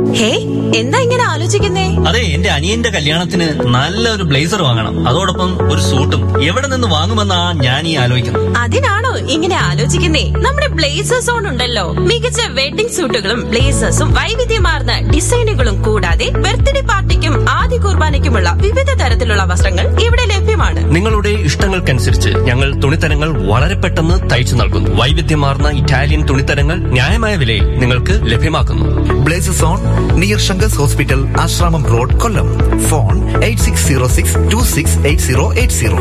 ഹേ എന്താ ഇങ്ങനെ ആലോചിക്കുന്നേ അതെ എന്റെ അനിയന്റെ കല്യാണത്തിന് നല്ലൊരു ബ്ലേസർ വാങ്ങണം അതോടൊപ്പം ഒരു സൂട്ടും എവിടെ നിന്ന് വാങ്ങുമെന്നാ ഞാൻ ഈ ആലോചിക്കുന്നത് അതിനാണോ ഇങ്ങനെ ആലോചിക്കുന്നേ നമ്മുടെ ബ്ലേസർ സോൺ ഉണ്ടല്ലോ മികച്ച വെഡിംഗ് സൂട്ടുകളും ബ്ലേസേഴ്സും വൈവിധ്യമാർന്ന ഡിസൈനുകളും കൂടാതെ ബർത്ത്ഡേ പാർട്ടിക്കും ആദ്യ കുർബാനയ്ക്കുമുള്ള വിവിധ തരത്തിലുള്ള വസ്ത്രങ്ങൾ ഇവിടെ ലഭ്യമാണ് നിങ്ങളുടെ ഇഷ്ടങ്ങൾക്കനുസരിച്ച് ഞങ്ങൾ തുണിത്തരങ്ങൾ വളരെ പെട്ടെന്ന് തയ്ച്ചു നൽകുന്നു വൈവിധ്യമാർന്ന ഇറ്റാലിയൻ തുണിത്തരങ്ങൾ ന്യായമായ വിലയിൽ നിങ്ങൾക്ക് ലഭ്യമാക്കുന്നു blazes on near Sankers hospital Asramam road Kollam phone eight six zero six two six eight zero eight zero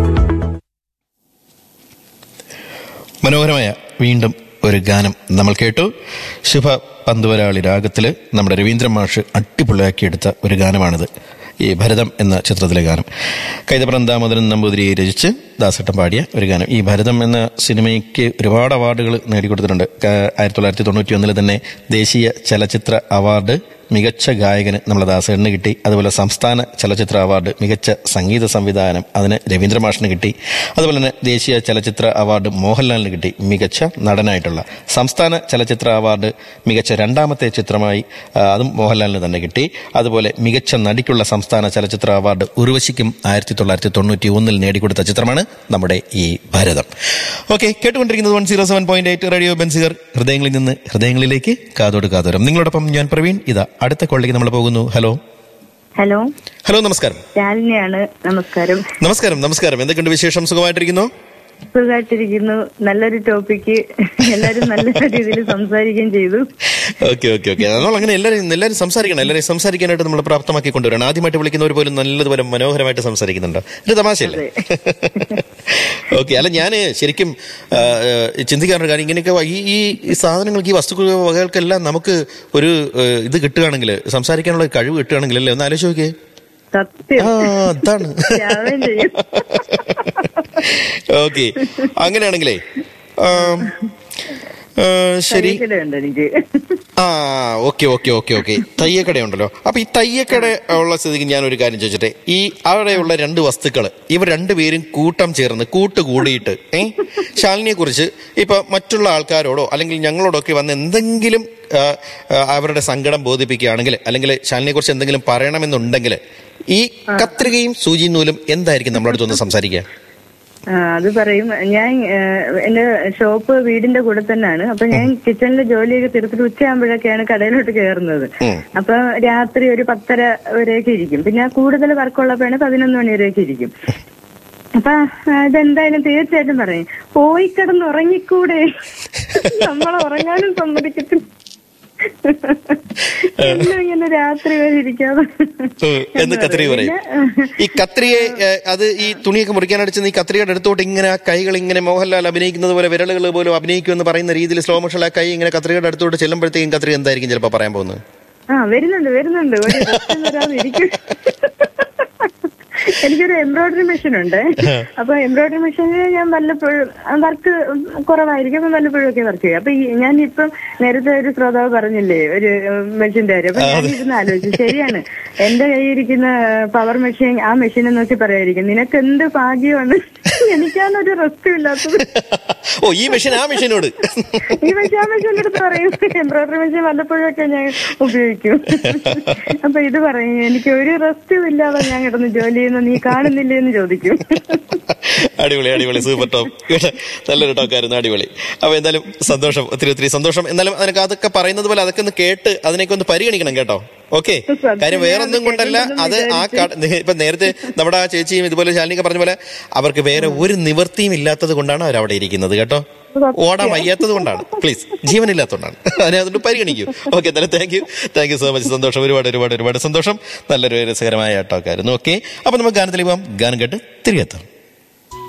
മനോഹരമായ വീണ്ടും ഒരു ഗാനം നമ്മൾ കേട്ടു ശുഭ പന്തുവരാളി രാഗത്തിൽ നമ്മുടെ രവീന്ദ്ര മാഷ് അടിപൊളിയാക്കിയെടുത്ത ഒരു ഗാനമാണിത് ഈ ഭരതം എന്ന ചിത്രത്തിലെ ഗാനം കൈതപ്രം ദാമോദരൻ നമ്പൂതിരി രചിച്ച് ദാസട്ടം പാടിയ ഒരു ഗാനം ഈ ഭരതം എന്ന സിനിമയ്ക്ക് ഒരുപാട് അവാർഡുകൾ നേടിക്കൊടുത്തിട്ടുണ്ട് ക- ആയിരത്തി തൊള്ളായിരത്തി തൊണ്ണൂറ്റി ഒന്നിൽ തന്നെ ദേശീയ ചലച്ചിത്ര അവാർഡ് മികച്ച ഗായകന് നമ്മളെ ദാസേട്ടന് കിട്ടി അതുപോലെ സംസ്ഥാന ചലച്ചിത്ര അവാർഡ് മികച്ച സംഗീത സംവിധാനം അതിന് രവീന്ദ്ര മാഷിന് കിട്ടി അതുപോലെ തന്നെ ദേശീയ ചലച്ചിത്ര അവാർഡ് മോഹൻലാലിന് കിട്ടി മികച്ച നടനായിട്ടുള്ള സംസ്ഥാന ചലച്ചിത്ര അവാർഡ് മികച്ച രണ്ടാമത്തെ ചിത്രമായി ആ, അതും മോഹൻലാലിന് തന്നെ കിട്ടി അതുപോലെ മികച്ച നടിക്കുള്ള സംസ്ഥാന ചലച്ചിത്ര അവാർഡ് ഉർവശിക്കും ആയിരത്തി തൊള്ളായിരത്തി തൊണ്ണൂറ്റി ഒന്നിൽ നേടിക്കൊടുത്ത ചിത്രമാണ് നമ്മുടെ ഈ ഭരതം ഓക്കെ കേട്ടുകൊണ്ടിരിക്കുന്നത് one zero seven point eight radio Benziger ഹൃദയങ്ങളിൽ നിന്ന് ഹൃദയങ്ങളിലേക്ക് കാതോട് കാതോരം നിങ്ങളോടൊപ്പം ഞാൻ പ്രവീൺ ഇതാ അടുത്ത കോളിലേക്ക് നമ്മൾ പോകുന്നു ഹലോ ഹലോ ഹലോ നമസ്കാരം ശാലിനിയാണ് നമസ്കാരം നമസ്കാരം നമസ്കാരം എന്തൊക്കെയുണ്ട് വിശേഷം സുഖമായിട്ടിരിക്കുന്നു സുഖമായിട്ടിരിക്കുന്നു നല്ലൊരു ടോപ്പിക്ക് എല്ലാരും നല്ല രീതിയിൽ സംസാരിക്കുകയും ചെയ്തു ഓക്കെ ഓക്കെ ഓക്കെ നമ്മൾ അങ്ങനെ എല്ലാവരും എല്ലാവരും സംസാരിക്കണം എല്ലാവരും സംസാരിക്കാനായിട്ട് നമ്മൾ പ്രാപ്തമാക്കി കൊണ്ടുവരണം ആദ്യമായിട്ട് വിളിക്കുന്നവർ പോലും നല്ലതുപോലെ മനോഹരമായിട്ട് സംസാരിക്കുന്നുണ്ട് ഒരു തമാശയല്ലേ ഓക്കെ അല്ല ഞാൻ ശരിക്കും ആ, ആ, ചിന്തിക്കാറുണ്ട് കാര്യം ഇങ്ങനെയൊക്കെ ഈ ഈ ഈ സാധനങ്ങൾക്ക് ഈ വസ്തുക്കൾ വകകൾക്കെല്ലാം നമുക്ക് ഒരു ആ, ഇത് കിട്ടുകയാണെങ്കിൽ സംസാരിക്കാനുള്ള ഒരു കഴിവ് കിട്ടുകയാണെങ്കിൽ അല്ലേ ഒന്ന് ആലോചിച്ച് നോക്കിയേ സത്യം ആ അതാണ് രാവിലെ ചെയ്യും ഓക്കെ അങ്ങനെയാണെങ്കിലേ ആം, ആ, ശരി ഉണ്ട് എനിക്ക് ആ ഓക്കെ ഓക്കെ ഓക്കെ ഓക്കെ തയ്യക്കടയുണ്ടല്ലോ അപ്പൊ ഈ തയ്യക്കട ഉള്ള സ്ഥിതിക്ക് ഞാൻ ഒരു കാര്യം ചോദിച്ചിട്ടെ ഈ അവിടെയുള്ള രണ്ട് വസ്തുക്കൾ ഇവർ രണ്ടുപേരും കൂട്ടം ചേർന്ന് കൂട്ടുകൂടിയിട്ട് ഏ ശാലിനിയെ കുറിച്ച് ഇപ്പൊ മറ്റുള്ള ആൾക്കാരോടോ അല്ലെങ്കിൽ ഞങ്ങളോടൊക്കെ വന്ന് എന്തെങ്കിലും ആ, ആ, അവരുടെ സങ്കടം ബോധിപ്പിക്കുകയാണെങ്കിൽ അല്ലെങ്കിൽ ശാലിനിയെ കുറിച്ച് എന്തെങ്കിലും പറയണമെന്നുണ്ടെങ്കിൽ ഈ കത്രികയും സൂചി നൂലും എന്തായിരിക്കും നമ്മളടുത്തൊന്ന് സംസാരിക്കുക ആ, അത് പറയും ഞാൻ ആ, എന്റെ ഷോപ്പ് വീടിന്റെ കൂടെ തന്നെയാണ് അപ്പൊ ഞാൻ കിച്ചണിലെ ജോലിയൊക്കെ തീർത്തിട്ട് ഉച്ചയാകുമ്പോഴൊക്കെയാണ് കടയിലോട്ട് കയറുന്നത് ഉം. അപ്പൊ രാത്രി ഒരു പത്തര വരെയൊക്കെ ഇരിക്കും പിന്നെ കൂടുതൽ വർക്കുള്ളപ്പോഴാണ് പതിനൊന്ന് മണി വരെയൊക്കെ ഇരിക്കും അപ്പൊ ആ, ഇതെന്തായാലും തീർച്ചയായിട്ടും പറയും പോയി കിടന്ന് ഉറങ്ങിക്കൂടെ നമ്മളെ ഉറങ്ങാനും സമ്മതിക്കത്തില്ല എന്നും ഇങ്ങനെ രാത്രി വരെ ഇരിക്കാതെ ഏഹ്, എന്ന് കത്രിക പറയും ഈ കത്രിയെ ഏഹ്, അത് ഈ തുണിയൊക്കെ മുറിക്കാനടിച്ച് നീ കത്രികയുടെ അടുത്തോട്ട് ഇങ്ങനെ ആ കൈകൾ ഇങ്ങനെ മോഹൻലാൽ അഭിനയിക്കുന്നത് പോലെ വിരലുകൾ പോലും അഭിനയിക്കുമെന്ന് പറയുന്ന രീതിയിൽ സ്ലോ മോഷൻ ആ കൈ ഇങ്ങനെ കത്രികയുടെ അടുത്തോട്ട് ചെല്ലുമ്പോഴത്തേക്കും കത്രിക എന്തായിരിക്കും ചിലപ്പോൾ പറയാൻ പോകുന്നത് ആ വരുന്നുണ്ട് വരുന്നുണ്ട് ഒരു രസം വരാതെ ഇരിക്കും എനിക്കൊരു എംബ്രോയിഡറി മെഷീൻ ഉണ്ട് അപ്പൊ എംബ്രോയിഡറി മെഷീനിൽ ഞാൻ വല്ലപ്പോഴും വർക്ക് കുറവായിരിക്കും അപ്പൊ വല്ലപ്പോഴും ഒക്കെ വർക്ക് ചെയ്യും അപ്പൊ ഈ ഞാൻ ഇപ്പം നേരത്തെ ഒരു ശ്രോതാവ് പറഞ്ഞില്ലേ ഒരു മെഷീന്റെ കാര്യം അപ്പൊ ഞാൻ ഇരുന്ന് ആലോചിച്ചു ശരിയാണ് എന്റെ കയ്യിരിക്കുന്ന പവർ മെഷീൻ ആ മെഷീനെ നോക്കി പറയായിരിക്കും നിനക്ക് എന്ത് ഭാഗ്യമാണ് എനിക്കാണൊരു റെസ്റ്റും ഇല്ലാത്തത് ഓ ഈ മെഷീൻ ആ മെഷീനോട് ഈ മെഷീൻ ആ മെഷീൻ്റെ അടുത്ത് പറയും എംബ്രോയിഡറി മെഷീൻ വല്ലപ്പോഴും ഒക്കെ ഞാൻ ഉപയോഗിക്കും അപ്പൊ ഇത് പറയും എനിക്ക് ഒരു റെസ്റ്റും ഇല്ലാതെ ഞാൻ കിടന്ന് ജോലി ചെയ്യുന്ന നീ കാണുന്നില്ലേ എന്ന് ചോദിക്കും അടിപൊളി അടിപൊളി സൂപ്പർ ടോപ്പ് നല്ലൊരു ടോക്കായിരുന്നു അടിപൊളി അപ്പൊ എന്തായാലും സന്തോഷം ഒത്തിരി ഒത്തിരി സന്തോഷം എന്നാലും അതിനൊക്കെ അതൊക്കെ പറയുന്നത് പോലെ അതൊക്കെ ഒന്ന് കേട്ട് അതിനൊക്കെ ഒന്ന് പരിഗണിക്കണം കേട്ടോ ഓക്കെ കാര്യം വേറൊന്നും കൊണ്ടല്ല അത് ആ കട ഇപ്പൊ നേരത്തെ നമ്മുടെ ആ ചേച്ചിയും ഇതുപോലെ ശാലിനിക്ക് പറഞ്ഞ പോലെ അവർക്ക് വേറെ ഒരു നിവൃത്തിയും ഇല്ലാത്തത് കൊണ്ടാണ് അവർ അവിടെ ഇരിക്കുന്നത് കേട്ടോ ഓടാൻ വയ്യാത്തത് കൊണ്ടാണ് പ്ലീസ് ജീവനില്ലാത്തതുകൊണ്ടാണ് അതിനെ അതുകൊണ്ട് പരിഗണിക്കൂ ഓക്കെ എന്തായാലും thank you thank you so much സന്തോഷം ഒരുപാട് ഒരുപാട് ഒരുപാട് സന്തോഷം നല്ലൊരു രസകരമായ ടോക്കായിരുന്നു ഓക്കെ അപ്പൊ നമുക്ക് ഗാനത്തിലേക്ക് പോകാം ഗാനം കേട്ട് തിരികെ എത്താം